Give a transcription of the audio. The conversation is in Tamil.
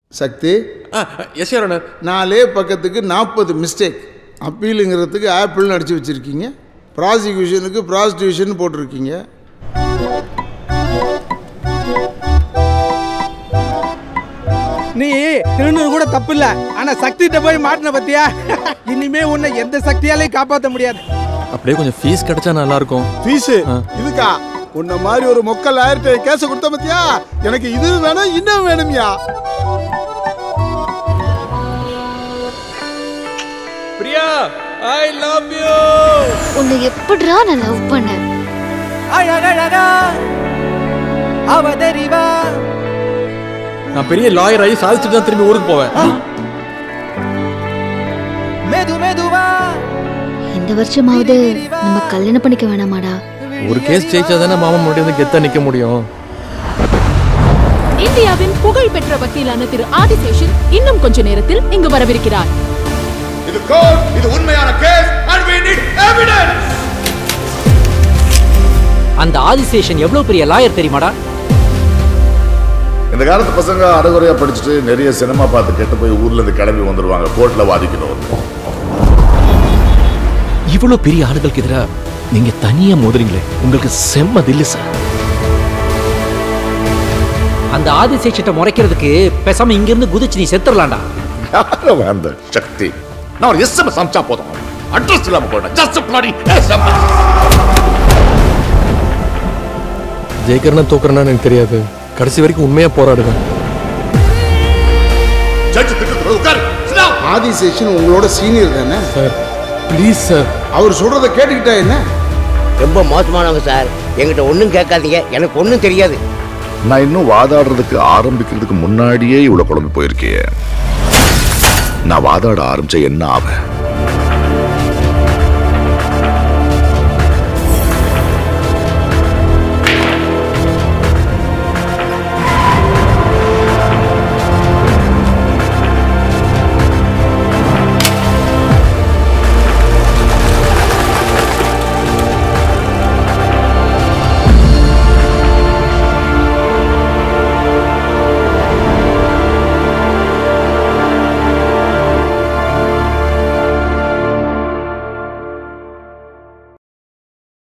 சக்தி எஸ் யூர் ஆனர் நாலே பக்கத்துக்கு நாற்பது மிஸ்டேக் அப்பீலுங்கிறதுக்கு ஆப்பிள்னு அடிச்சு வச்சுருக்கீங்க ப்ராசிக்யூஷனுக்கு ப்ராஸ்டியூஷன் போட்டிருக்கீங்க நீ திருநூறு கூட தப்பு இல்ல ஆனா சக்திகிட்ட போய் மாட்டின பத்தியா இனிமே உன்னை எந்த சக்தியாலையும் காப்பாற்ற முடியாது அப்படியே கொஞ்சம் ஃபீஸ் கிடைச்சா நல்லா இருக்கும் ஃபீஸ் இதுக்கா உன்ன மாதிரி ஒரு மொக்கல் ஆயிரத்தி கேச கொடுத்த பத்தியா எனக்கு இது வேணும் இன்னும் வேணும்யா பிரியா ஐ லவ் யூ உன்னை எப்படிடா நான் லவ் பண்ணேன் அழகழகா அவதறிவா நான் பெரிய லாயர் ஆகி சாதிச்சுட்டு தான் திரும்பி ஊருக்கு போவேன் மெது மெதுவா இந்த வருஷமாவது நம்ம கல்யாணம் பண்ணிக்க வேணாமாடா ஒரு கேஸ் ஜெயிச்சா தானே மாமா முன்னாடி வந்து கெத்தா நிக்க முடியும் இந்தியாவின் புகழ்பெற்ற வக்கீலான திரு ஆதிசேஷன் இன்னும் கொஞ்ச நேரத்தில் இங்கு வரவிருக்கிறார் இது கோர்ட் இது உண்மையான case and we need evidence அந்த ஆதிசேஷன் எவ்வளவு பெரிய லாயர் தெரியுமாடா இந்த காலத்து பசங்க அறகுறையா படிச்சுட்டு நிறைய சினிமா பார்த்து கெட்டு போய் ஊர்ல இருந்து கிளம்பி வந்துருவாங்க கோர்ட்ல வாதிக்கணும் வந்து இவ்வளவு பெரிய ஆளுகளுக்கு எதிரா நீங்க தனியா மோதுறீங்களே உங்களுக்கு செம்ம தில்லு சார் அந்த ஆதிசேஷத்தை முறைக்கிறதுக்கு பேசாம இங்க இருந்து குதிச்சு நீ செத்துறலாம்டா யாரும் அந்த சக்தி நான் ஒரு எஸ்எம்எஸ் அமிச்சா போதும் அட்ரஸ் இல்லாம போயிடும் ஜஸ்ட் பிளாடி எஸ்எம்எஸ் ஜெயிக்கிறனா தோக்குறேன்னா எனக்கு தெரியாது கடைசி வரைக்கும் உண்மையா போராடுவேன் ஜட்ஜ் திட்டு உட்காரு Sit down. ஆதிசேஷன் உங்களோட சீனியர் தானே சார் ப்ளீஸ் சார் அவர் சொல்றத கேட்டுக்கிட்டா என்ன ரொம்ப மோசமானவங்க சார் என்கிட்ட ஒன்றும் கேட்காதீங்க எனக்கு ஒன்றும் தெரியாது நான் இன்னும் வாதாடுறதுக்கு ஆரம்பிக்கிறதுக்கு முன்னாடியே இவ்வளவு குழம்பு போயிருக்கே நான் வாதாட ஆரம்பிச்ச என்ன ஆவேன்